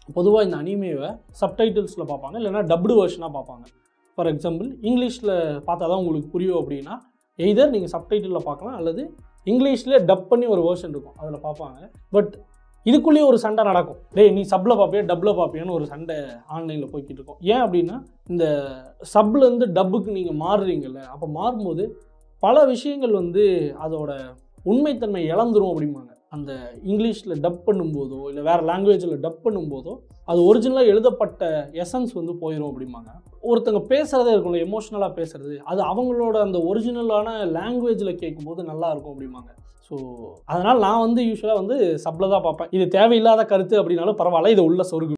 பொதுவாக இந்த அனிமேவை சப்டைட்டில்ஸில் பார்ப்பாங்க இல்லைன்னா டப்டு வெர்ஷனாக பார்ப்பாங்க ஃபார் எக்ஸாம்பிள் இங்கிலீஷில் பார்த்தா தான் உங்களுக்கு புரியும் அப்படின்னா எய்தர் நீங்கள் சப்டைட்டிலில் பார்க்கலாம் அல்லது இங்கிலீஷ்லேயே டப் பண்ணி ஒரு வேர்ஷன் இருக்கும் அதில் பார்ப்பாங்க பட் இதுக்குள்ளேயே ஒரு சண்டை நடக்கும் டேய் நீ சப்பில் பார்ப்பியா டப்பில் பார்ப்பியான்னு ஒரு சண்டை ஆன்லைனில் போய்கிட்டு இருக்கும் ஏன் அப்படின்னா இந்த சப்லேருந்து டப்புக்கு நீங்கள் மாறுறீங்கல்ல அப்போ மாறும்போது பல விஷயங்கள் வந்து அதோட உண்மைத்தன்மை இழந்துரும் அப்படிம்பாங்க அந்த இங்கிலீஷில் டப் பண்ணும்போதோ இல்லை வேறு லாங்குவேஜில் டப் பண்ணும்போதோ அது ஒரிஜினலாக எழுதப்பட்ட எசன்ஸ் வந்து போயிடும் அப்படிம்பாங்க ஒருத்தங்க பேசுகிறதே இருக்கும்ல எமோஷ்னலாக பேசுகிறது அது அவங்களோட அந்த ஒரிஜினலான லாங்குவேஜில் கேட்கும்போது நல்லா இருக்கும் அப்படிம்பாங்க ஸோ அதனால் நான் வந்து யூஸ்வலாக வந்து சப்பில் தான் பார்ப்பேன் இது தேவையில்லாத கருத்து அப்படின்னாலும் பரவாயில்ல இதை உள்ள சொருகு